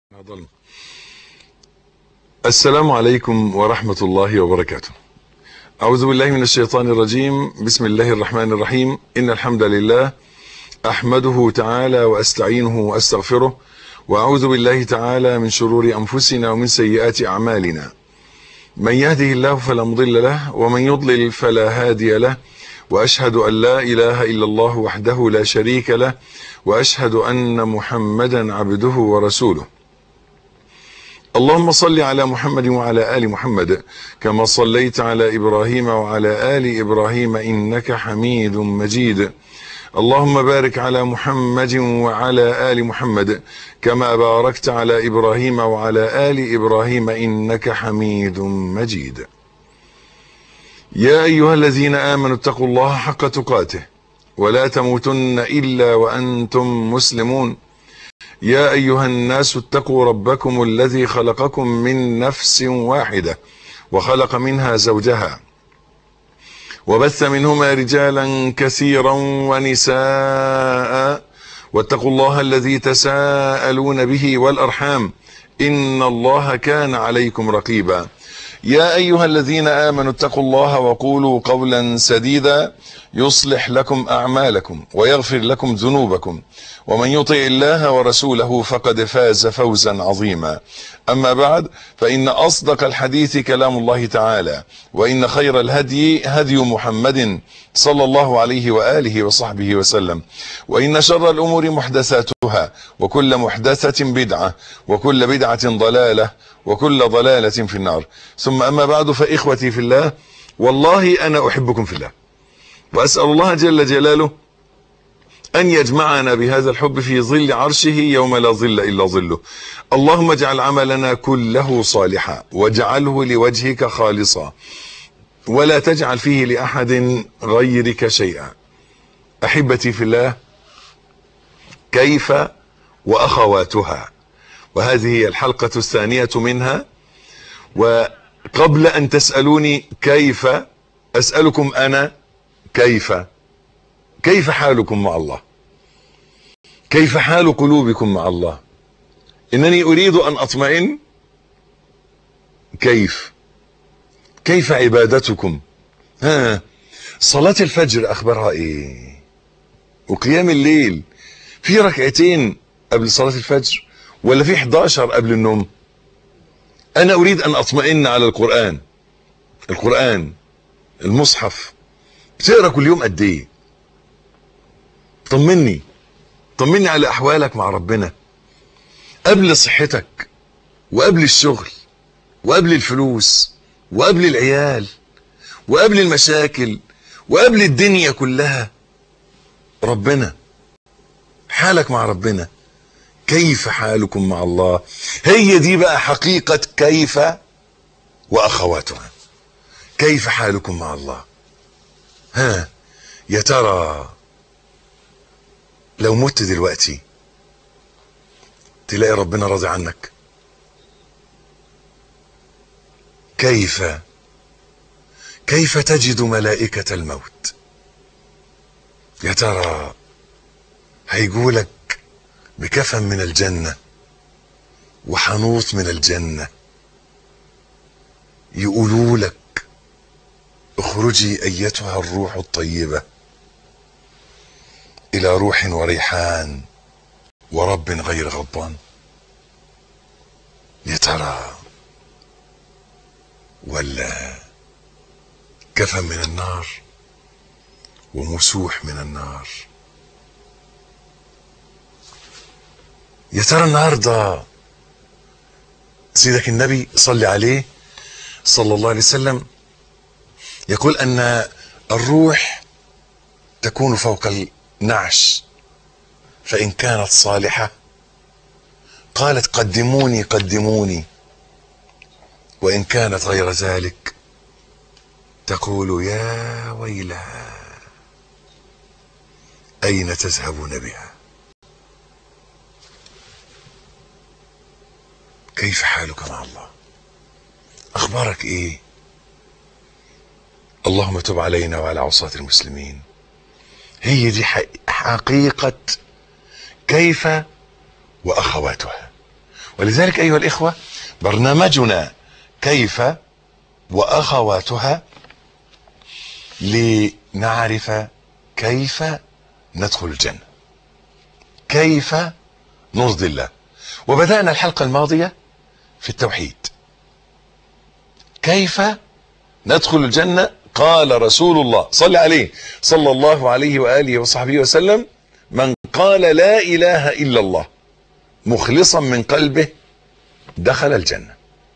أضل. السلام عليكم ورحمة الله وبركاته أعوذ بالله من الشيطان الرجيم بسم الله الرحمن الرحيم إن الحمد لله أحمده تعالى وأستعينه وأستغفره وأعوذ بالله تعالى من شرور أنفسنا ومن سيئات أعمالنا من يهده الله فلا مضل له ومن يضلل فلا هادي له وأشهد أن لا إله إلا الله وحده لا شريك له وأشهد أن محمدا عبده ورسوله اللهم صل على محمد وعلى آل محمد كما صليت على إبراهيم وعلى آل إبراهيم إنك حميد مجيد اللهم بارك على محمد وعلى آل محمد كما باركت على إبراهيم وعلى آل إبراهيم إنك حميد مجيد يا أيها الذين آمنوا اتقوا الله حق تقاته ولا تموتن إلا وأنتم مسلمون يا أيها الناس اتقوا ربكم الذي خلقكم من نفس واحدة وخلق منها زوجها وبث منهما رجالا كثيرا ونساء واتقوا الله الذي تساءلون به والأرحام إن الله كان عليكم رقيبا يا أيها الذين آمنوا اتقوا الله وقولوا قولا سديدا يصلح لكم أعمالكم ويغفر لكم ذنوبكم ومن يطع الله ورسوله فقد فاز فوزا عظيما أما بعد فإن أصدق الحديث كلام الله تعالى وإن خير الهدي هدي محمد صلى الله عليه وآله وصحبه وسلم وإن شر الأمور محدثاتها وكل محدثة بدعة وكل بدعة ضلالة وكل ضلالة في النار ثم أما بعد فإخوتي في الله والله أنا أحبكم في الله وأسأل الله جل جلاله أن يجمعنا بهذا الحب في ظل عرشه يوم لا ظل إلا ظله اللهم اجعل عملنا كله صالحا واجعله لوجهك خالصا ولا تجعل فيه لأحد غيرك شيئا أحبتي في الله كيف وأخواتها وهذه هي الحلقة الثانية منها وقبل أن تسألوني كيف أسألكم أنا كيف كيف حالكم مع الله كيف حال قلوبكم مع الله إنني أريد أن أطمئن كيف كيف عبادتكم ها صلاة الفجر أخبارها إيه وقيام الليل في ركعتين قبل صلاة الفجر ولا في 11 قبل النوم أنا أريد أن أطمئن على القرآن القرآن المصحف بتقرا كل يوم قد ايه طمني طمني على احوالك مع ربنا قبل صحتك وقبل الشغل وقبل الفلوس وقبل العيال وقبل المشاكل وقبل الدنيا كلها ربنا حالك مع ربنا كيف حالكم مع الله هي دي بقى حقيقة كيف وأخواتها كيف حالكم مع الله ها يا ترى لو مت دلوقتي تلاقي ربنا راضي عنك كيف كيف تجد ملائكة الموت يا ترى هيجولك بكفن من الجنة وحنوط من الجنة يقولوا لك اخرجي ايتها الروح الطيبة الى روح وريحان ورب غير غضبان يا ترى ولا كفن من النار ومسوح من النار يا ترى النهارده سيدك النبي صلي عليه صلى الله عليه وسلم يقول ان الروح تكون فوق النعش فان كانت صالحه قالت قدموني قدموني وان كانت غير ذلك تقول يا ويلها اين تذهبون بها كيف حالك مع الله اخبارك ايه اللهم تب علينا وعلى عصاة المسلمين هي دي حقيقة كيف وأخواتها ولذلك أيها الإخوة برنامجنا كيف وأخواتها لنعرف كيف ندخل الجنة كيف نرضي الله وبدأنا الحلقة الماضية في التوحيد كيف ندخل الجنة قال رسول الله صلى عليه صلى الله عليه وآله وصحبه وسلم من قال لا إله إلا الله مخلصا من قلبه دخل الجنة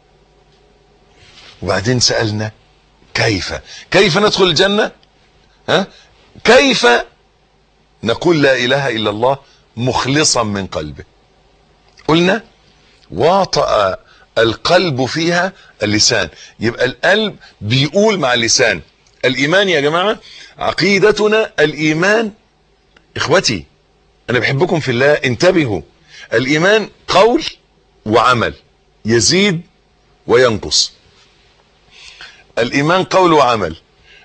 وبعدين سألنا كيف كيف ندخل الجنة ها كيف نقول لا إله إلا الله مخلصا من قلبه قلنا واطأ القلب فيها اللسان يبقى القلب بيقول مع اللسان الإيمان يا جماعة عقيدتنا الإيمان إخوتي أنا بحبكم في الله انتبهوا الإيمان قول وعمل يزيد وينقص الإيمان قول وعمل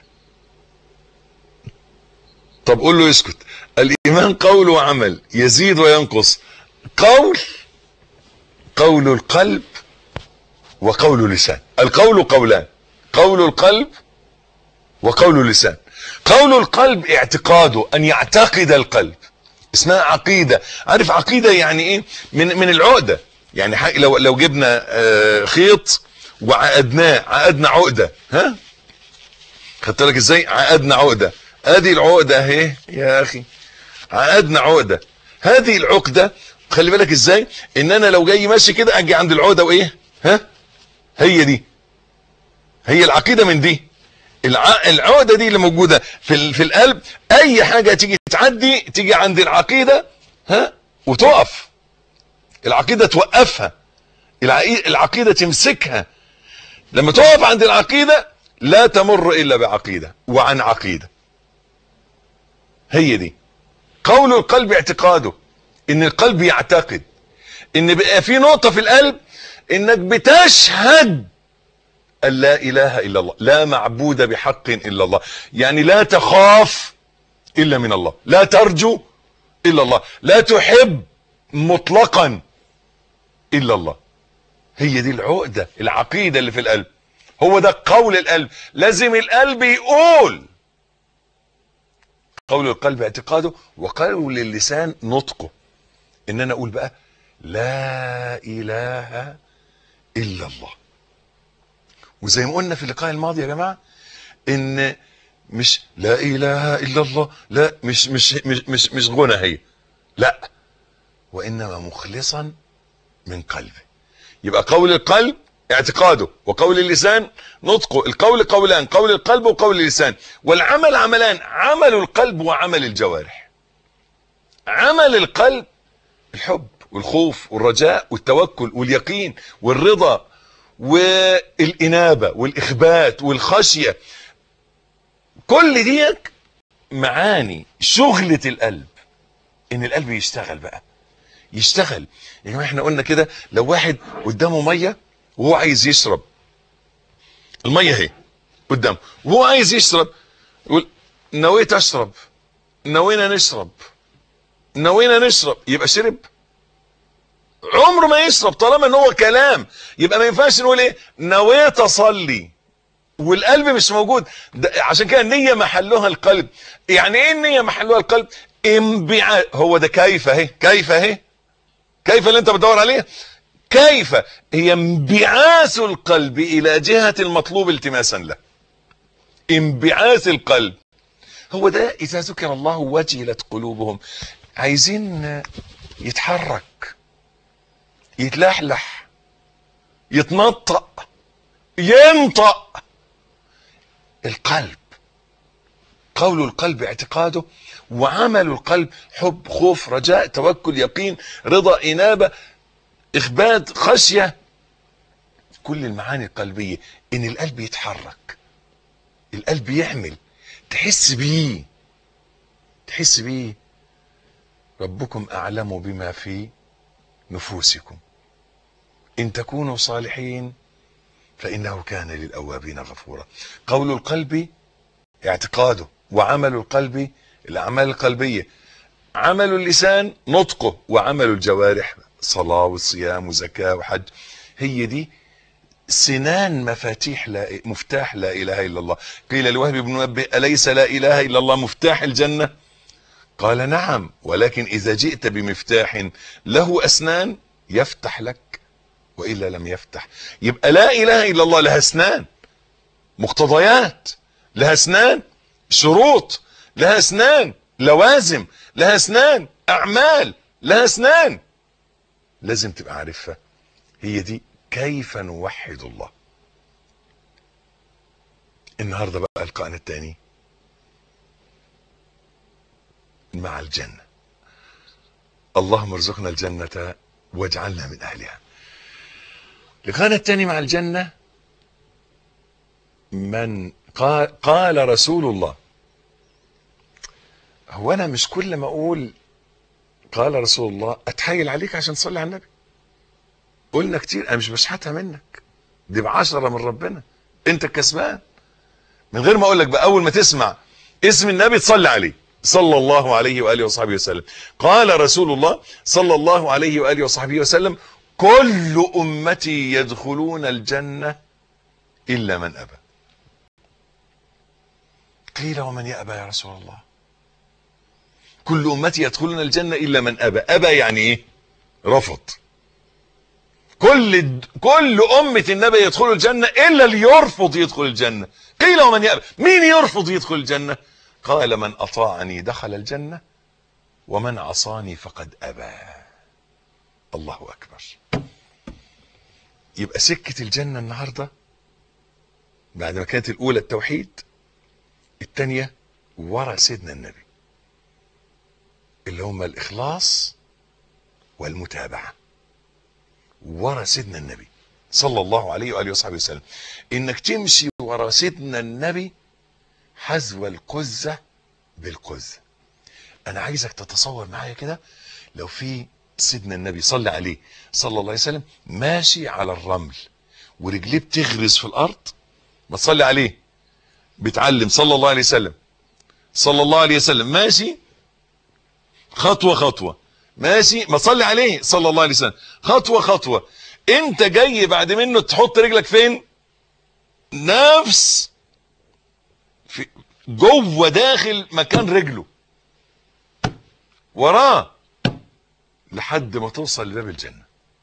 طب قول له يسكت الإيمان قول وعمل يزيد وينقص قول قول القلب وقول اللسان القول قولان قول القلب وقول اللسان قول القلب اعتقاده ان يعتقد القلب اسمها عقيده عارف عقيده يعني ايه من من العقده يعني لو لو جبنا آه خيط وعقدناه عقدنا عقده ها خدت بالك ازاي عقدنا عقده ادي العقده اهي يا اخي عقدنا عقده هذه العقده خلي بالك ازاي ان انا لو جاي ماشي كده اجي عند العقده وايه ها هي دي هي العقيده من دي العقده دي اللي موجوده في في القلب اي حاجه تيجي تعدي تيجي عند العقيده ها وتقف العقيده توقفها العقيده تمسكها لما تقف عند العقيده لا تمر الا بعقيده وعن عقيده هي دي قول القلب اعتقاده ان القلب يعتقد ان بقى في نقطه في القلب انك بتشهد ان لا اله الا الله لا معبود بحق الا الله يعني لا تخاف الا من الله لا ترجو الا الله لا تحب مطلقا الا الله هي دي العقده العقيده اللي في القلب هو ده قول القلب لازم القلب يقول قول القلب اعتقاده وقول اللسان نطقه ان انا اقول بقى لا اله الا الله وزي ما قلنا في اللقاء الماضي يا جماعه ان مش لا اله الا الله لا مش مش مش مش, مش غنى هي لا وانما مخلصا من قلبه يبقى قول القلب اعتقاده وقول اللسان نطقه القول قولان قول القلب وقول اللسان والعمل عملان عمل القلب وعمل الجوارح عمل القلب الحب والخوف والرجاء والتوكل واليقين والرضا والإنابة والإخبات والخشية كل ديك معاني شغلة القلب إن القلب يشتغل بقى يشتغل يا جماعة احنا قلنا كده لو واحد قدامه مية وهو عايز يشرب المية اهي قدامه وهو عايز يشرب يقول نويت اشرب نوينا نشرب نوينا نشرب يبقى شرب عمره ما يشرب طالما ان هو كلام يبقى ما ينفعش نقول ايه نويت اصلي والقلب مش موجود عشان كده النية محلها القلب يعني ايه النية محلها القلب انبعاث هو ده كيف اهي كيف اهي كيف اللي انت بتدور عليه كيف هي انبعاث القلب الى جهة المطلوب التماسا له انبعاث القلب هو ده اذا ذكر الله وجلت قلوبهم عايزين يتحرك يتلحلح يتنطق ينطق القلب قول القلب اعتقاده وعمل القلب حب خوف رجاء توكل يقين رضا انابه اخبات خشيه كل المعاني القلبيه ان القلب يتحرك القلب يعمل تحس بيه تحس بيه ربكم اعلم بما في نفوسكم ان تكونوا صالحين فانه كان للاوابين غفورا قول القلب اعتقاده وعمل القلب الاعمال القلبيه عمل اللسان نطقه وعمل الجوارح صلاة وصيام وزكاة وحج هي دي سنان مفاتيح لا مفتاح لا اله الا الله قيل لوهب بن منبه اليس لا اله الا الله مفتاح الجنه قال نعم ولكن اذا جئت بمفتاح له اسنان يفتح لك والا لم يفتح يبقى لا اله الا الله لها اسنان مقتضيات لها اسنان شروط لها اسنان لوازم لها اسنان اعمال لها اسنان لازم تبقى عارفها هي دي كيف نوحد الله النهارده بقى لقائنا الثاني مع الجنه اللهم ارزقنا الجنه واجعلنا من اهلها لقائنا الثاني مع الجنه من قال, قال رسول الله هو انا مش كل ما اقول قال رسول الله اتحايل عليك عشان تصلي على النبي قلنا كتير انا مش بشحتها منك دي بعشرة من ربنا انت الكسبان من غير ما اقول لك بقى اول ما تسمع اسم النبي تصلي عليه صلى الله عليه واله وصحبه وسلم قال رسول الله صلى الله عليه واله وصحبه وسلم كل امتي يدخلون الجنه الا من ابى قيل ومن يأبى يا رسول الله كل امتي يدخلون الجنه الا من ابى ابى يعني ايه رفض كل كل أمة النبي يدخلوا الجنة إلا اللي يرفض يدخل الجنة قيل ومن يأبى مين يرفض يدخل الجنة قال من أطاعني دخل الجنة ومن عصاني فقد أبى الله أكبر يبقى سكة الجنة النهاردة بعد ما كانت الأولى التوحيد الثانية ورا سيدنا النبي اللي هم الإخلاص والمتابعة ورا سيدنا النبي صلى الله عليه واله وصحبه وسلم انك تمشي ورا سيدنا النبي حذو القزه بالقزه انا عايزك تتصور معايا كده لو في سيدنا النبي صلى عليه صلى الله عليه وسلم ماشي على الرمل ورجليه بتغرز في الارض ما تصلي عليه بيتعلم صلى الله عليه وسلم صلى الله عليه وسلم ماشي خطوه خطوه ماشي ما تصلي عليه صلى الله عليه وسلم خطوه خطوه انت جاي بعد منه تحط رجلك فين نفس في جوه داخل مكان رجله وراه لحد ما توصل لباب الجنه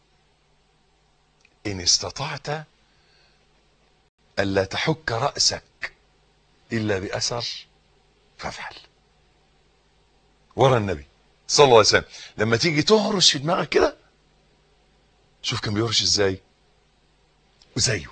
ان استطعت الا تحك راسك الا باثر فافعل ورا النبي صلى الله عليه وسلم لما تيجي تهرش في دماغك كده شوف كان بيهرش ازاي وزيه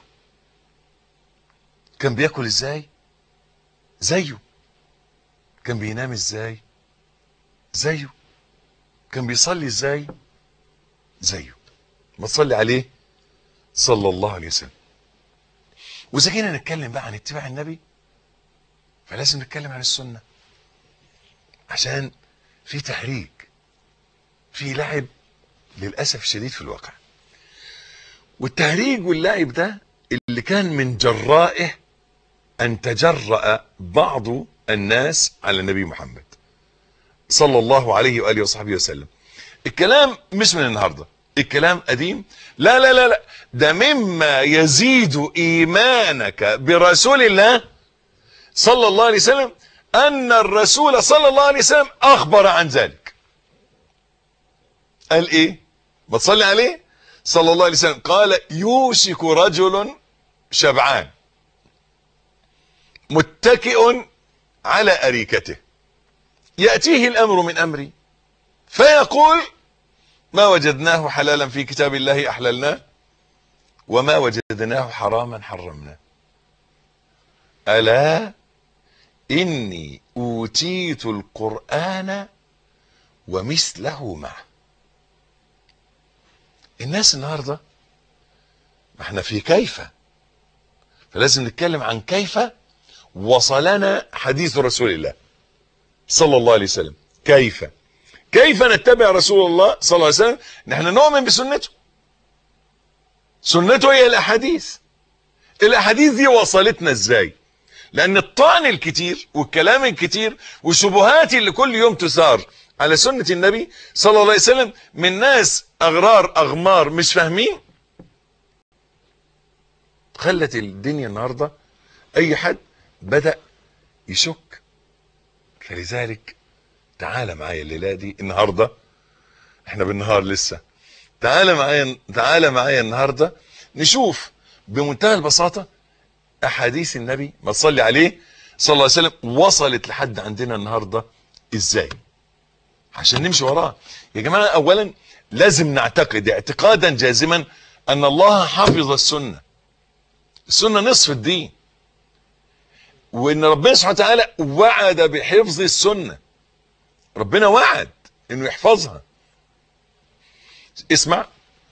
كان بياكل ازاي زيه كان بينام ازاي زيه كان بيصلي ازاي زيه ما تصلي عليه صلى الله عليه وسلم واذا جينا نتكلم بقى عن اتباع النبي فلازم نتكلم عن السنه عشان في تهريج في لعب للاسف الشديد في الواقع والتهريج واللعب ده اللي كان من جرائه ان تجرأ بعض الناس على النبي محمد صلى الله عليه واله وصحبه وسلم الكلام مش من النهارده الكلام قديم لا لا لا لا ده مما يزيد ايمانك برسول الله صلى الله عليه وسلم ان الرسول صلى الله عليه وسلم اخبر عن ذلك قال ايه ما تصلي عليه صلى الله عليه وسلم قال يوشك رجل شبعان متكئ على اريكته ياتيه الامر من امري فيقول ما وجدناه حلالا في كتاب الله احللناه وما وجدناه حراما حرمناه الا اني اوتيت القران ومثله معه الناس النهارده ما احنا في كيف فلازم نتكلم عن كيف وصلنا حديث رسول الله صلى الله عليه وسلم كيف كيف نتبع رسول الله صلى الله عليه وسلم نحن نؤمن بسنته سنته هي الاحاديث الاحاديث دي وصلتنا ازاي لان الطعن الكتير والكلام الكتير والشبهات اللي كل يوم تثار على سنة النبي صلى الله عليه وسلم من ناس أغرار أغمار مش فاهمين خلت الدنيا النهاردة أي حد بدأ يشك فلذلك تعالى معايا الليلة دي النهاردة احنا بالنهار لسه تعالى معايا تعالى معايا النهاردة نشوف بمنتهى البساطة أحاديث النبي ما تصلي عليه صلى الله عليه وسلم وصلت لحد عندنا النهاردة ازاي عشان نمشي وراه يا جماعة اولا لازم نعتقد اعتقادا جازما ان الله حفظ السنة السنة نصف الدين وان ربنا سبحانه وتعالى وعد بحفظ السنة ربنا وعد انه يحفظها اسمع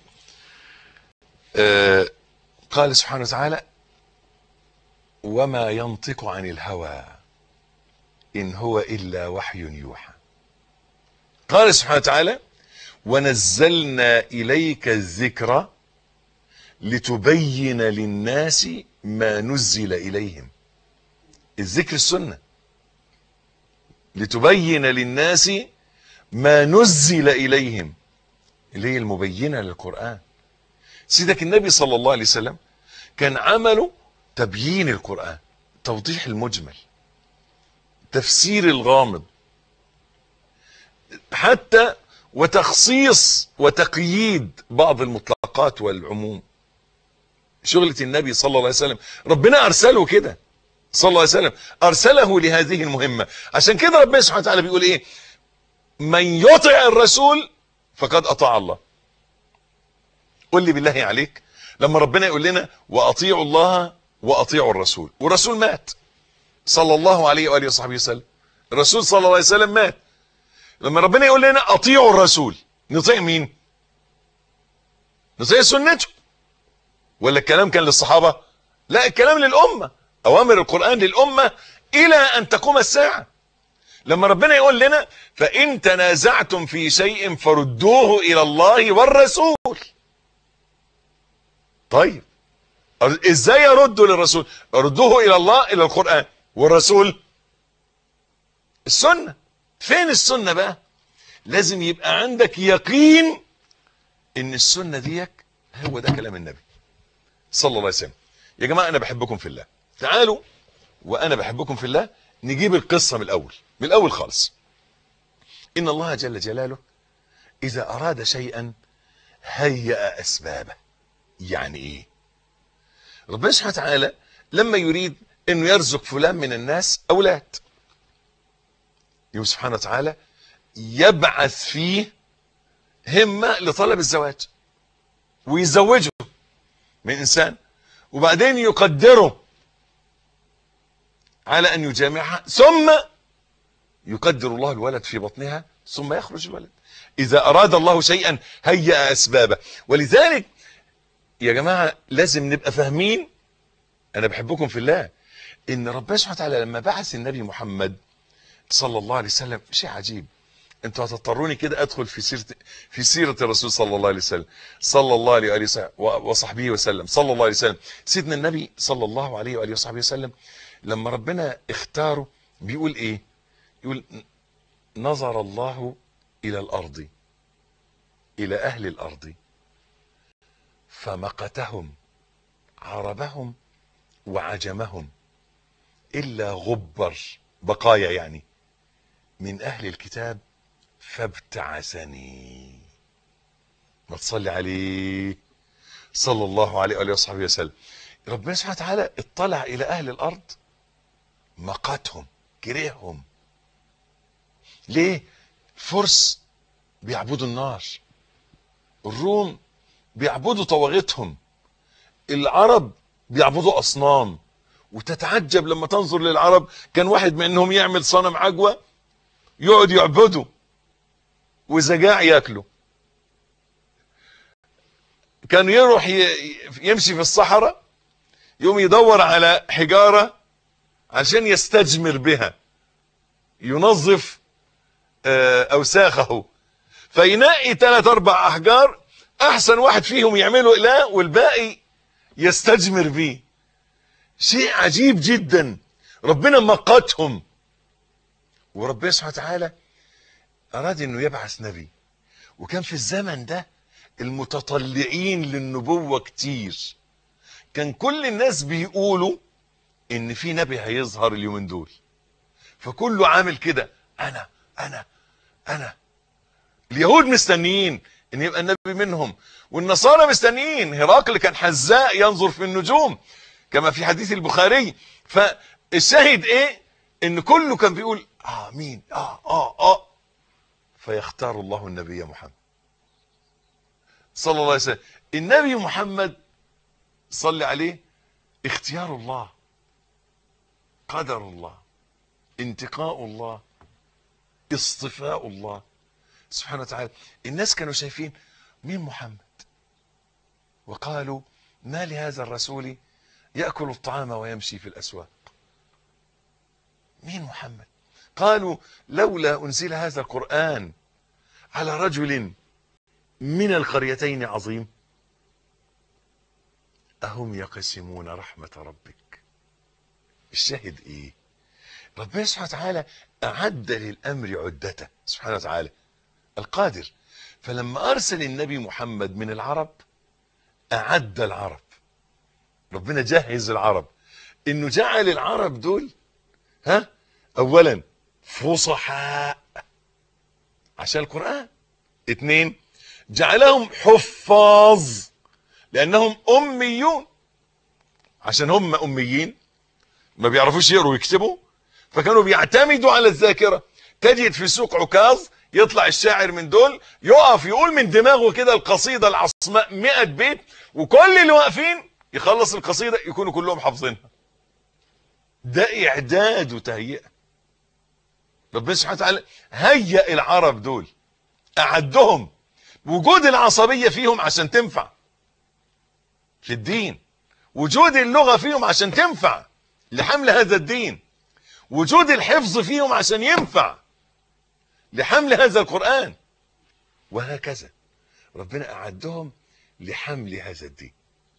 آه قال سبحانه وتعالى وما ينطق عن الهوى إن هو إلا وحي يوحى قال سبحانه وتعالى ونزلنا إليك الذكر لتبين للناس ما نزل إليهم الذكر السنة لتبين للناس ما نزل إليهم اللي هي المبينة للقرآن سيدك النبي صلى الله عليه وسلم كان عمله تبيين القرآن توضيح المجمل تفسير الغامض حتى وتخصيص وتقييد بعض المطلقات والعموم شغلة النبي صلى الله عليه وسلم ربنا أرسله كده صلى الله عليه وسلم أرسله لهذه المهمة عشان كده ربنا سبحانه وتعالى بيقول إيه من يطع الرسول فقد أطاع الله قل لي بالله عليك لما ربنا يقول لنا وأطيعوا الله وأطيعوا الرسول والرسول مات صلى الله عليه وآله وصحبه وسلم الرسول صلى الله عليه وسلم مات لما ربنا يقول لنا أطيعوا الرسول نطيع مين نطيع سنته ولا الكلام كان للصحابة لا الكلام للأمة أوامر القرآن للأمة إلى أن تقوم الساعة لما ربنا يقول لنا فإن تنازعتم في شيء فردوه إلى الله والرسول طيب ازاي يردوا للرسول ردوه الى الله الى القرآن والرسول السنة فين السنة بقى لازم يبقى عندك يقين ان السنة ديك هو ده كلام النبي صلى الله عليه وسلم يا جماعة انا بحبكم في الله تعالوا وانا بحبكم في الله نجيب القصة من الاول من الاول خالص ان الله جل جلاله اذا اراد شيئا هيأ اسبابه يعني ايه ربنا سبحانه وتعالى لما يريد انه يرزق فلان من الناس اولاد يوم سبحانه وتعالى يبعث فيه همة لطلب الزواج ويزوجه من انسان وبعدين يقدره على ان يجامعها ثم يقدر الله الولد في بطنها ثم يخرج الولد اذا اراد الله شيئا هيأ اسبابه ولذلك يا جماعة لازم نبقى فاهمين انا بحبكم في الله ان ربنا سبحانه وتعالى لما بعث النبي محمد صلى الله عليه وسلم شيء عجيب انتوا هتضطروني كده ادخل في سيره في سيره الرسول صلى الله عليه وسلم صلى الله عليه واله وصحبه وسلم صلى الله عليه وسلم سيدنا النبي صلى الله عليه واله وصحبه وسلم لما ربنا اختاره بيقول ايه يقول نظر الله الى الارض الى اهل الارض فمقتهم عربهم وعجمهم الا غبر بقايا يعني من اهل الكتاب فابتعثني ما تصلي عليه صلى الله عليه وآله وصحبه وسلم ربنا سبحانه وتعالى اطلع الى اهل الارض مقتهم كرههم ليه فرس بيعبدوا النار الروم بيعبدوا طواغيتهم العرب بيعبدوا اصنام وتتعجب لما تنظر للعرب كان واحد منهم يعمل صنم عجوه يقعد يعبده وزجاع ياكله كان يروح يمشي في الصحراء يوم يدور على حجارة عشان يستجمر بها ينظف اوساخه فينقي ثلاث اربع احجار احسن واحد فيهم يعمله اله والباقي يستجمر بيه شيء عجيب جدا ربنا مقتهم وربنا سبحانه وتعالى اراد انه يبعث نبي وكان في الزمن ده المتطلعين للنبوة كتير كان كل الناس بيقولوا ان في نبي هيظهر اليومين دول فكله عامل كده انا انا انا اليهود مستنيين ان يبقى النبي منهم والنصارى مستنيين هرقل كان حذاء ينظر في النجوم كما في حديث البخاري فالشاهد ايه ان كله كان بيقول اه مين اه اه اه فيختار الله النبي محمد صلى الله عليه وسلم النبي محمد صلى عليه اختيار الله قدر الله انتقاء الله اصطفاء الله سبحانه وتعالى الناس كانوا شايفين مين محمد وقالوا ما لهذا الرسول يأكل الطعام ويمشي في الأسواق مين محمد قالوا لولا أنزل هذا القرآن على رجل من القريتين عظيم أهم يقسمون رحمة ربك الشاهد إيه ربنا سبحانه وتعالى أعد للأمر عدته سبحانه وتعالى القادر فلما أرسل النبي محمد من العرب أعد العرب ربنا جهز العرب إنه جعل العرب دول ها أولا فصحاء عشان القرآن اتنين جعلهم حفاظ لأنهم أميون عشان هم أميين ما بيعرفوش يقروا ويكتبوا فكانوا بيعتمدوا على الذاكرة تجد في سوق عكاظ يطلع الشاعر من دول يقف يقول من دماغه كده القصيدة العصماء 100 بيت وكل اللي واقفين يخلص القصيدة يكونوا كلهم حافظينها ده إعداد وتهيئة ربنا سبحانه وتعالى هيئ العرب دول أعدهم وجود العصبية فيهم عشان تنفع في الدين وجود اللغة فيهم عشان تنفع لحمل هذا الدين وجود الحفظ فيهم عشان ينفع لحمل هذا القرآن وهكذا ربنا أعدهم لحمل هذا الدين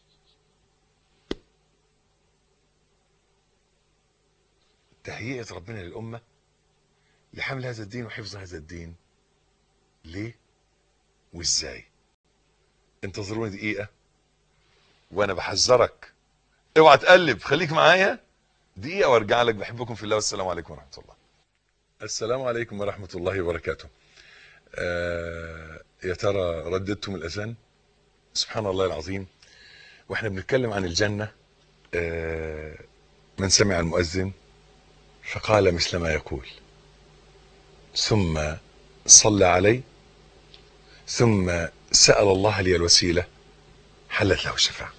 تهيئة ربنا للأمة لحمل هذا الدين وحفظ هذا الدين ليه وازاي انتظروني دقيقة وانا بحذرك اوعى تقلب خليك معايا دقيقة وارجع لك بحبكم في الله والسلام عليكم ورحمة الله السلام عليكم ورحمة الله وبركاته آه يا ترى رددتم الأذان سبحان الله العظيم واحنا بنتكلم عن الجنة آه من سمع المؤذن فقال مثل ما يقول ثم صلى عليه ثم سأل الله لي الوسيلة حلت له الشفاعة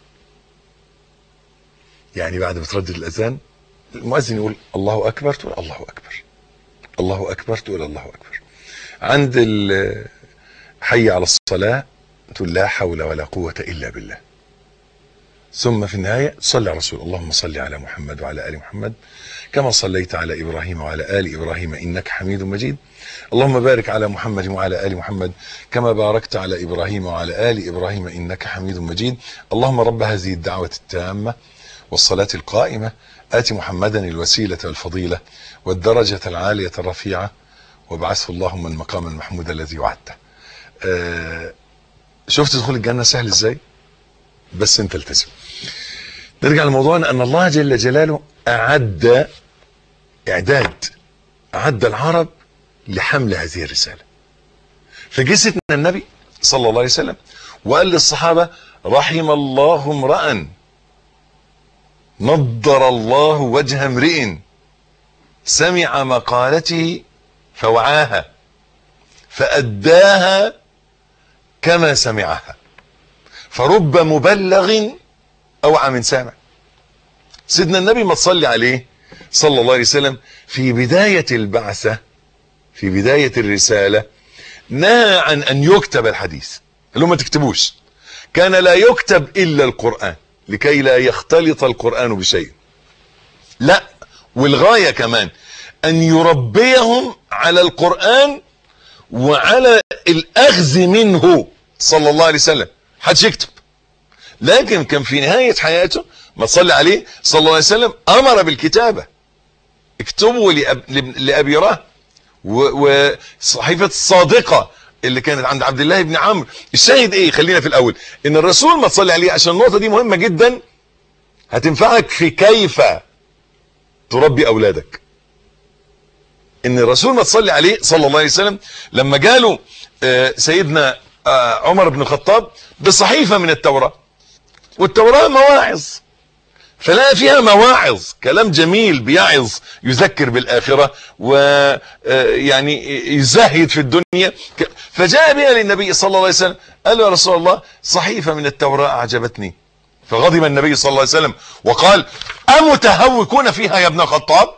يعني بعد ما تردد الأذان المؤذن يقول الله أكبر تقول الله أكبر الله أكبر تقول الله أكبر عند حي على الصلاة تقول لا حول ولا قوة إلا بالله ثم في النهاية تصلي على رسول اللهم صل على محمد وعلى آل محمد كما صليت على إبراهيم وعلى آل إبراهيم إنك حميد مجيد اللهم بارك على محمد وعلى آل محمد كما باركت على إبراهيم وعلى آل إبراهيم إنك حميد مجيد اللهم رب هذه الدعوة التامة والصلاة القائمة آت محمدا الوسيلة والفضيلة والدرجة العالية الرفيعة وابعثه اللهم المقام المحمود الذي وعدته آه شفت دخول الجنة سهل ازاي بس انت التزم نرجع لموضوعنا ان الله جل جلاله اعد اعداد اعد العرب لحمل هذه الرسالة فجه سيدنا النبي صلى الله عليه وسلم وقال للصحابة رحم الله امرأ نضر الله وجه امرئ سمع مقالته فوعاها فأداها كما سمعها فرب مبلغ أوعى من سامع سيدنا النبي ما تصلي عليه صلى الله عليه وسلم في بداية البعثة في بداية الرسالة نهى عن أن يكتب الحديث اللي ما تكتبوش كان لا يكتب إلا القرآن لكي لا يختلط القرآن بشيء لا والغاية كمان أن يربيهم على القرآن وعلى الأخذ منه صلى الله عليه وسلم حدش يكتب لكن كان في نهاية حياته ما تصلي عليه صلى الله عليه وسلم أمر بالكتابة اكتبوا لأب... لأبي راه وصحيفة الصادقة اللي كانت عند عبد الله بن عمرو الشاهد ايه خلينا في الاول ان الرسول ما تصلي عليه عشان النقطة دي مهمة جدا هتنفعك في كيف تربي اولادك ان الرسول ما تصلي عليه صلى الله عليه وسلم لما جاله سيدنا عمر بن الخطاب بصحيفة من التوراة والتوراة مواعظ فلا فيها مواعظ كلام جميل بيعظ يذكر بالآخرة ويعني يزهد في الدنيا فجاء بها للنبي صلى الله عليه وسلم قال له يا رسول الله صحيفة من التوراة أعجبتني فغضب النبي صلى الله عليه وسلم وقال أمتهوكون فيها يا ابن الخطاب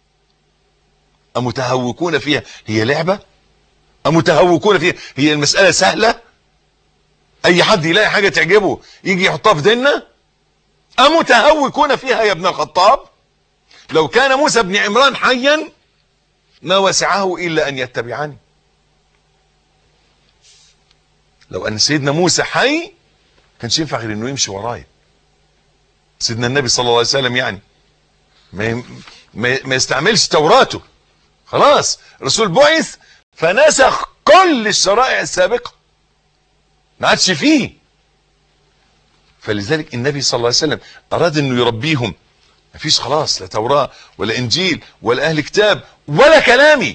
أمتهوكون فيها هي لعبة أمتهوكون فيها هي المسألة سهلة أي حد يلاقي حاجة تعجبه يجي يحطها في ديننا أمتهوكون فيها يا ابن الخطاب لو كان موسى بن عمران حيا ما وسعه إلا أن يتبعني لو أن سيدنا موسى حي كانش ينفع غير أنه يمشي ورايا سيدنا النبي صلى الله عليه وسلم يعني ما, ما يستعملش توراته خلاص الرسول بعث فنسخ كل الشرائع السابقة ما عادش فيه فلذلك النبي صلى الله عليه وسلم أراد أنه يربيهم ما فيش خلاص لا توراة ولا إنجيل ولا أهل كتاب ولا كلامي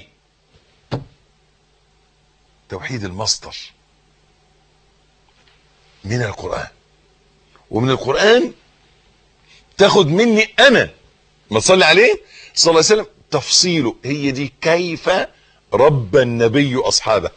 توحيد المصدر من القرآن ومن القرآن تاخد مني أنا ما تصلي عليه صلى الله عليه وسلم تفصيله هي دي كيف ربى النبي أصحابه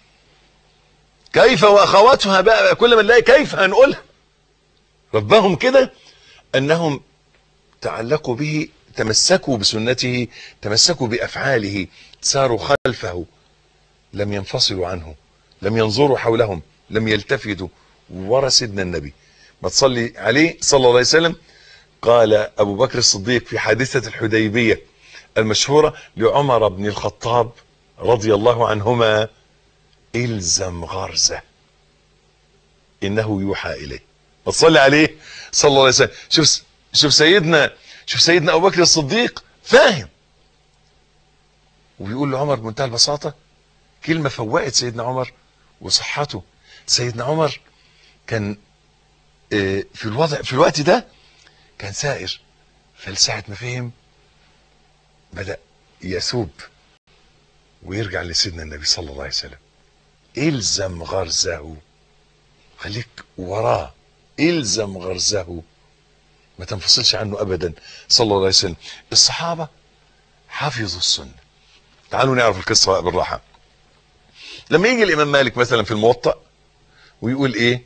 كيف وأخواتها بقى كل ما نلاقي كيف هنقولها ربهم كده أنهم تعلقوا به تمسكوا بسنته تمسكوا بأفعاله ساروا خلفه لم ينفصلوا عنه لم ينظروا حولهم لم يلتفتوا ورا سيدنا النبي ما تصلي عليه صلى الله عليه وسلم قال أبو بكر الصديق في حادثة الحديبية المشهورة لعمر بن الخطاب رضي الله عنهما الزم غرزة إنه يوحى إليه ما تصلي عليه صلى الله عليه وسلم شوف شوف سيدنا شوف سيدنا أبو بكر الصديق فاهم وبيقول لعمر بمنتهى البساطة كلمة فوقت سيدنا عمر وصحته سيدنا عمر كان في الوضع في الوقت ده كان سائر فلساعة ما فهم بدأ يسوب ويرجع لسيدنا النبي صلى الله عليه وسلم الزم غرزه خليك وراه الزم غرزه ما تنفصلش عنه ابدا صلى الله عليه وسلم الصحابة حفظوا السنة تعالوا نعرف القصة بالراحة لما يجي الامام مالك مثلا في الموطأ ويقول ايه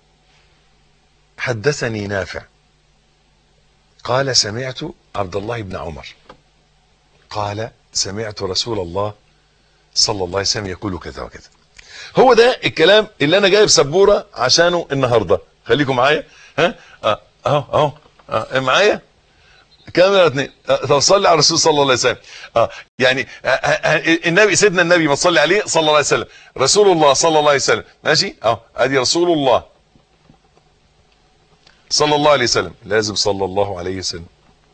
حدثني نافع قال سمعت عبد الله بن عمر قال سمعت رسول الله صلى الله عليه وسلم يقول كذا وكذا هو ده الكلام اللي انا جايب سبوره عشانه النهارده خليكم معايا ها اهو اهو اه معايا كاميرا اتنين طب صلي على الرسول صلى الله عليه وسلم اه يعني آه النبي سيدنا النبي ما تصلي عليه صلى الله عليه وسلم رسول الله صلى الله عليه وسلم ماشي اهو ادي رسول الله صلى الله عليه وسلم لازم صلى الله عليه وسلم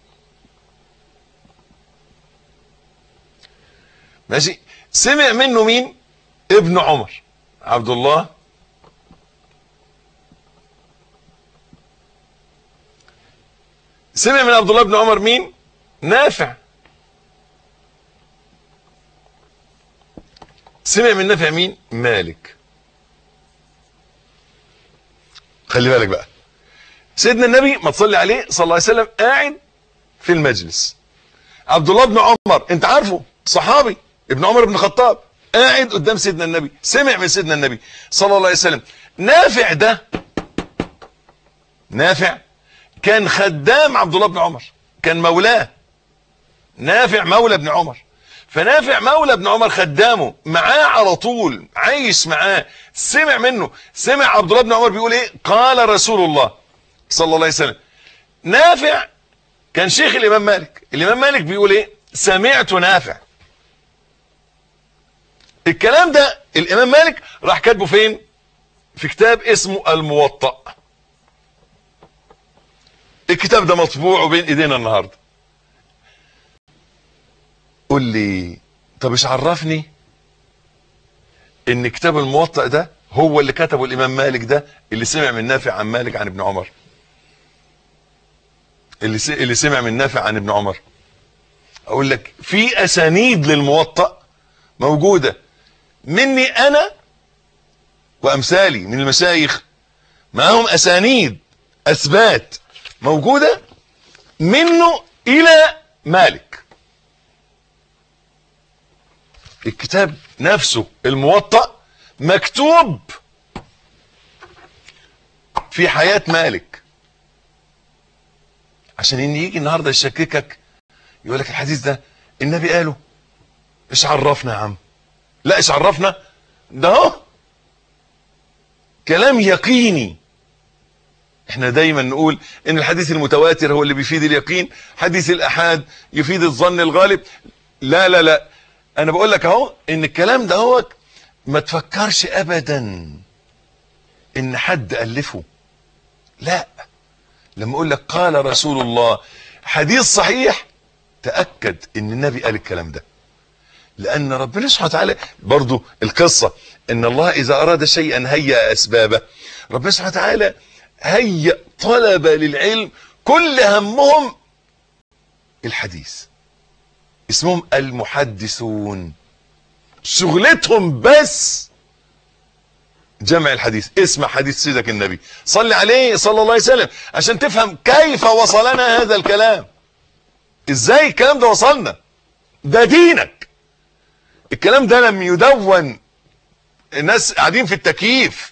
ماشي سمع منه مين ابن عمر عبد الله سمع من عبد الله بن عمر مين نافع سمع من نافع مين مالك خلي بالك بقى سيدنا النبي ما تصلي عليه صلى الله عليه وسلم قاعد في المجلس عبد الله بن عمر انت عارفه صحابي ابن عمر بن الخطاب قاعد قدام سيدنا النبي سمع من سيدنا النبي صلى الله عليه وسلم نافع ده نافع كان خدام عبد الله بن عمر كان مولاه نافع مولى ابن عمر فنافع مولى ابن عمر خدامه معاه على طول عايش معاه سمع منه سمع عبد الله بن عمر بيقول ايه قال رسول الله صلى الله عليه وسلم نافع كان شيخ الامام مالك الامام مالك بيقول ايه سمعت نافع الكلام ده الامام مالك راح كاتبه فين في كتاب اسمه الموطأ الكتاب ده مطبوع بين ايدينا النهارده قول لي طب ايش عرفني ان كتاب الموطأ ده هو اللي كتبه الامام مالك ده اللي سمع من نافع عن مالك عن ابن عمر اللي س... اللي سمع من نافع عن ابن عمر اقول لك في اسانيد للموطأ موجودة مني انا وامثالي من المشايخ معاهم اسانيد اثبات موجودة منه الى مالك الكتاب نفسه الموطأ مكتوب في حياة مالك عشان ان يجي النهارده يشككك يقول لك الحديث ده النبي قاله ايش عرفنا يا عم لا ايش عرفنا ده اهو كلام يقيني احنا دايما نقول ان الحديث المتواتر هو اللي بيفيد اليقين حديث الاحاد يفيد الظن الغالب لا لا لا انا بقول لك اهو ان الكلام ده هو ما تفكرش ابدا ان حد الفه لا لما اقول لك قال رسول الله حديث صحيح تاكد ان النبي قال الكلام ده لان ربنا سبحانه وتعالى برضو القصه ان الله اذا اراد شيئا هيأ اسبابه ربنا سبحانه وتعالى هيأ طلبه للعلم كل همهم الحديث اسمهم المحدثون شغلتهم بس جمع الحديث اسمع حديث سيدك النبي صلي عليه صلى الله عليه وسلم عشان تفهم كيف وصلنا هذا الكلام ازاي الكلام ده وصلنا ده دينك الكلام ده لم يدون الناس قاعدين في التكييف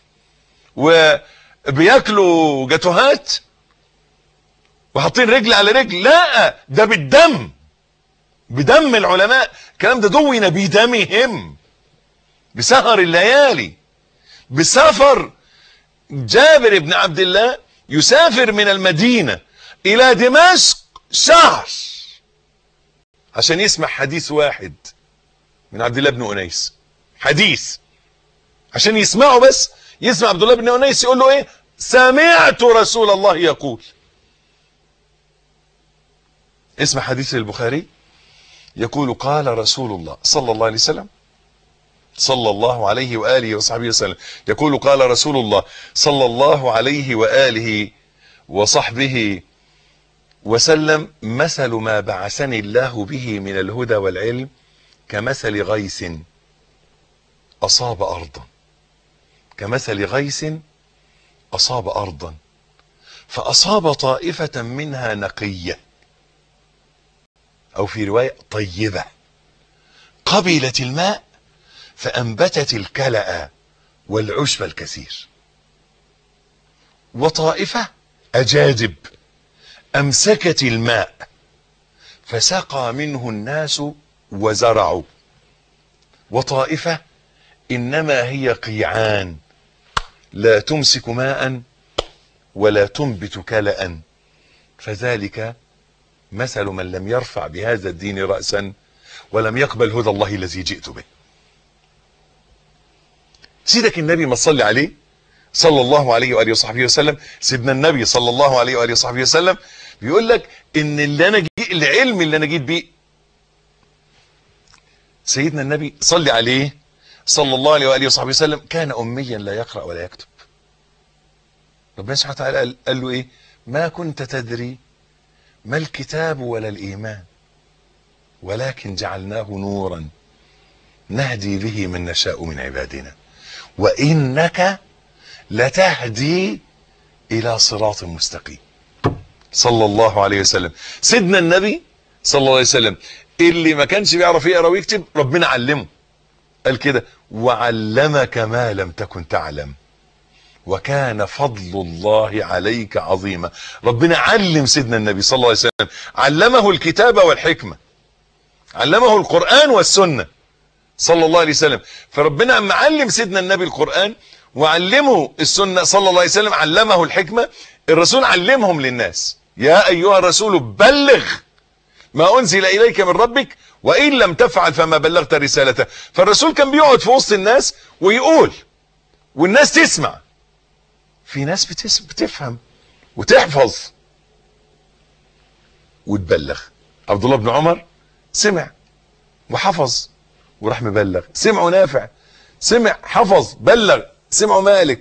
وبياكلوا جاتوهات وحاطين رجل على رجل لا ده بالدم بدم العلماء الكلام ده دون بدمهم بسهر الليالي بسفر جابر بن عبد الله يسافر من المدينة الى دمشق شهر عشان يسمع حديث واحد من عبد الله بن انيس حديث عشان يسمعه بس يسمع عبد الله بن انيس يقول له ايه سمعت رسول الله يقول اسمع حديث البخاري يقول قال رسول الله صلى الله عليه وسلم صلى الله عليه وآله وصحبه وسلم يقول قال رسول الله صلى الله عليه وآله وصحبه وسلم مثل ما بعثني الله به من الهدى والعلم كمثل غيث أصاب أرضا كمثل غيث أصاب أرضا فأصاب طائفة منها نقية أو في رواية طيبة قبلت الماء فأنبتت الكلأ والعشب الكثير وطائفة أجادب أمسكت الماء فسقى منه الناس وزرعوا وطائفة إنما هي قيعان لا تمسك ماء ولا تنبت كلأ فذلك مثل من لم يرفع بهذا الدين رأسا ولم يقبل هدى الله الذي جئت به سيدك النبي ما صلي عليه صلى الله عليه وآله وصحبه وسلم سيدنا النبي صلى الله عليه وآله وصحبه وسلم بيقول لك ان اللي انا جي العلم اللي انا جيت بيه سيدنا النبي صلي عليه صلى الله عليه وآله وصحبه وسلم كان أميا لا يقرأ ولا يكتب ربنا سبحانه وتعالى قال, قال له ايه ما كنت تدري ما الكتاب ولا الإيمان ولكن جعلناه نورا نهدي به من نشاء من عبادنا وإنك لتهدي إلى صراط مستقيم صلى الله عليه وسلم سيدنا النبي صلى الله عليه وسلم اللي ما كانش بيعرف يقرا ويكتب ربنا علمه قال كده وعلمك ما لم تكن تعلم وكان فضل الله عليك عظيما ربنا علم سيدنا النبي صلى الله عليه وسلم علمه الكتاب والحكمة علمه القرآن والسنة صلى الله عليه وسلم فربنا اما علم سيدنا النبي القرآن وعلمه السنة صلى الله عليه وسلم علمه الحكمة الرسول علمهم للناس يا أيها الرسول بلغ ما أنزل إليك من ربك وإن لم تفعل فما بلغت رسالته فالرسول كان بيقعد في وسط الناس ويقول والناس تسمع في ناس بتس... بتفهم وتحفظ وتبلغ عبد الله بن عمر سمع وحفظ وراح مبلغ سمعوا نافع سمع حفظ بلغ سمعوا مالك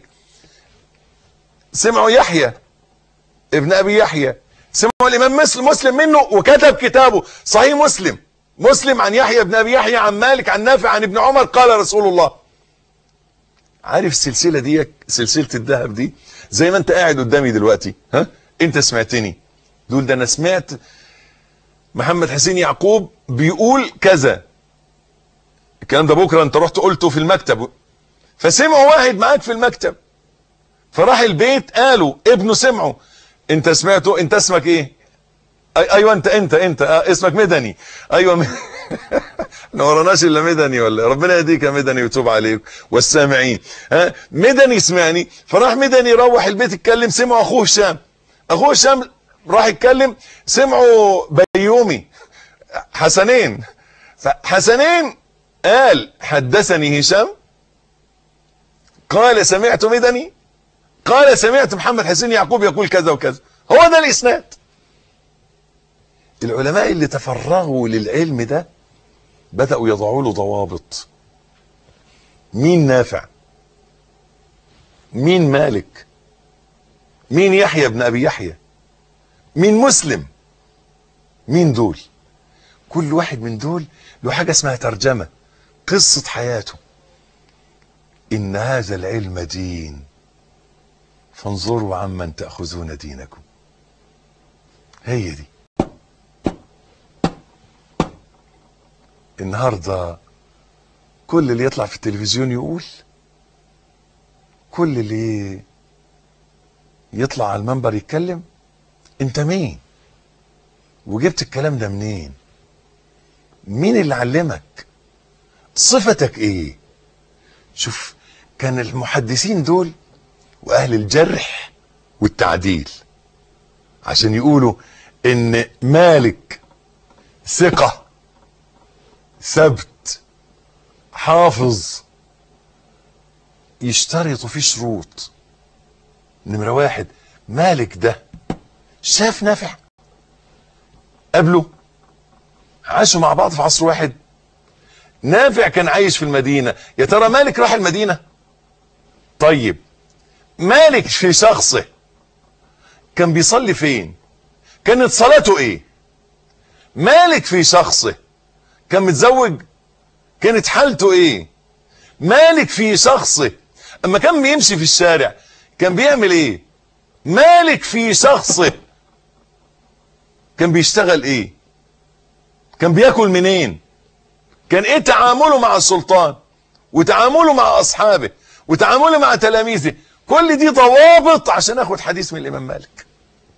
سمعوا يحيى ابن ابي يحيى سمعوا الامام مسلم مسلم منه وكتب كتابه صحيح مسلم مسلم عن يحيى ابن ابي يحيى عن مالك عن نافع عن ابن عمر قال رسول الله عارف السلسله دي سلسله الذهب دي زي ما انت قاعد قدامي دلوقتي ها انت سمعتني دول ده انا سمعت محمد حسين يعقوب بيقول كذا الكلام ده بكره انت رحت قلته في المكتب فسمعوا واحد معاك في المكتب فراح البيت قالوا ابنه سمعه انت سمعته انت اسمك ايه أي ايوه انت انت انت اه اسمك مدني ايوه م... ما وراناش الا مدني ولا ربنا يهديك يا مدني ويتوب عليك والسامعين ها مدني سمعني فراح مدني روح البيت اتكلم سمعوا اخوه هشام اخوه هشام راح يتكلم سمعوا بيومي حسنين حسنين قال حدثني هشام قال سمعت مدني قال سمعت محمد حسين يعقوب يقول كذا وكذا هو ده الاسناد العلماء اللي تفرغوا للعلم ده بدأوا يضعوا له ضوابط مين نافع مين مالك مين يحيى بن ابي يحيى مين مسلم مين دول كل واحد من دول له حاجة اسمها ترجمة قصة حياته إن هذا العلم دين فانظروا عمن تأخذون دينكم هي دي النهاردة كل اللي يطلع في التلفزيون يقول كل اللي يطلع على المنبر يتكلم انت مين وجبت الكلام ده منين مين اللي علمك صفتك ايه شوف كان المحدثين دول واهل الجرح والتعديل عشان يقولوا ان مالك ثقة ثبت حافظ يشترطوا فيه شروط نمرة واحد مالك ده شاف نافع قبله عاشوا مع بعض في عصر واحد نافع كان عايش في المدينة يا ترى مالك راح المدينة طيب مالك في شخصه كان بيصلي فين كانت صلاته ايه مالك في شخصه كان متزوج كانت حالته ايه مالك في شخصه اما كان بيمشي في الشارع كان بيعمل ايه مالك في شخصه كان بيشتغل ايه كان بياكل منين كان ايه تعامله مع السلطان وتعامله مع اصحابه وتعامله مع تلاميذه كل دي ضوابط عشان اخد حديث من الامام مالك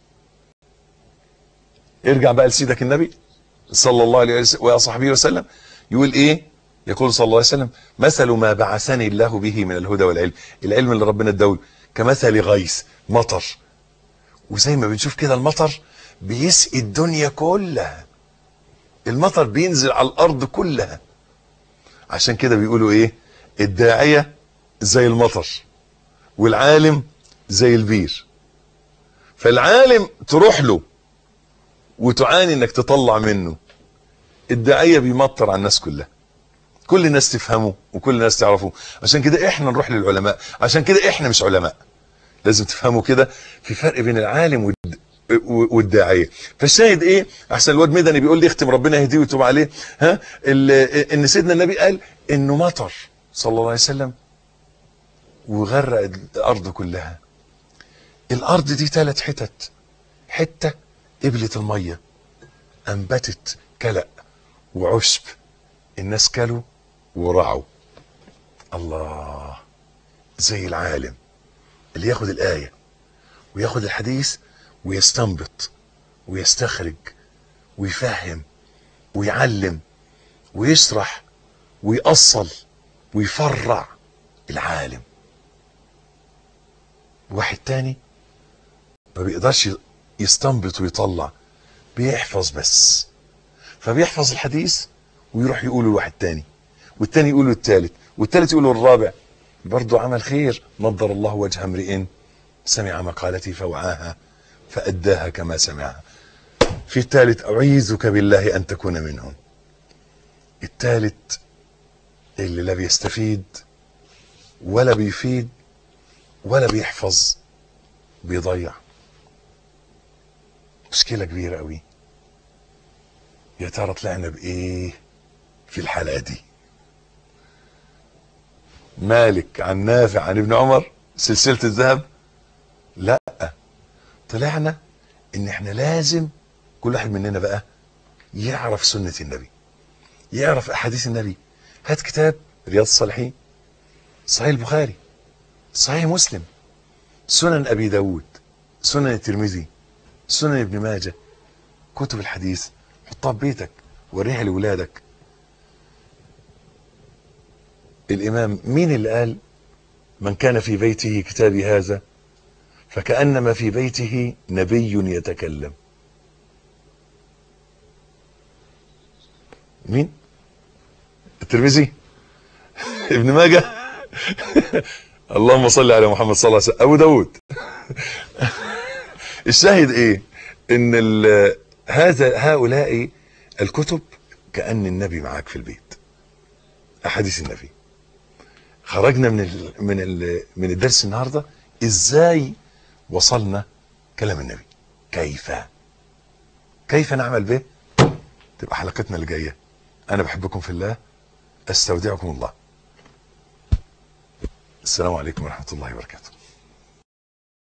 ارجع بقى لسيدك النبي صلى الله عليه وصحبه وسلم يقول ايه يقول صلى الله عليه وسلم مثل ما بعثني الله به من الهدى والعلم العلم اللي ربنا اداه كمثل غيث مطر وزي ما بنشوف كده المطر بيسقي الدنيا كلها المطر بينزل على الارض كلها عشان كده بيقولوا ايه الداعية زي المطر والعالم زي البير فالعالم تروح له وتعاني انك تطلع منه الداعية بيمطر على الناس كلها كل الناس تفهمه وكل الناس تعرفه عشان كده احنا نروح للعلماء عشان كده احنا مش علماء لازم تفهموا كده في فرق بين العالم والد... والداعيه فالشاهد ايه احسن الواد مدني بيقول لي اختم ربنا يهديه ويتوب عليه ها ان سيدنا النبي قال انه مطر صلى الله عليه وسلم وغرق الارض كلها الارض دي ثلاث حتت حته قبلت الميه انبتت كلأ وعشب الناس كلوا ورعوا الله زي العالم اللي ياخد الايه وياخد الحديث ويستنبط ويستخرج ويفهم ويعلم ويشرح ويأصل ويفرع العالم واحد تاني ما بيقدرش يستنبط ويطلع بيحفظ بس فبيحفظ الحديث ويروح يقوله لواحد تاني والتاني يقوله التالت والتالت يقوله الرابع برضه عمل خير نضر الله وجه امرئ سمع مقالتي فوعاها فأداها كما سمعها في الثالث أعيذك بالله أن تكون منهم الثالث اللي لا بيستفيد ولا بيفيد ولا بيحفظ بيضيع مشكلة كبيرة قوي يا ترى طلعنا بإيه في الحلقة دي مالك عن نافع عن ابن عمر سلسلة الذهب لا طلعنا ان احنا لازم كل واحد مننا بقى يعرف سنة النبي يعرف احاديث النبي هات كتاب رياض الصالحين صحيح البخاري صحيح مسلم سنن ابي داود سنن الترمذي سنن ابن ماجه كتب الحديث حطها في بيتك وريها لاولادك الامام مين اللي قال من كان في بيته كتابي هذا فكأنما في بيته نبي يتكلم مين الترمذي ابن ماجه اللهم صل على محمد صلى الله عليه وسلم ابو داود الشاهد ايه ان ال- هذا هؤلاء الكتب كأن النبي معاك في البيت احاديث النبي خرجنا من ال من ال من الدرس النهارده ازاي وصلنا كلام النبي كيف كيف نعمل به تبقى حلقتنا اللي جايه انا بحبكم في الله استودعكم الله السلام عليكم ورحمه الله وبركاته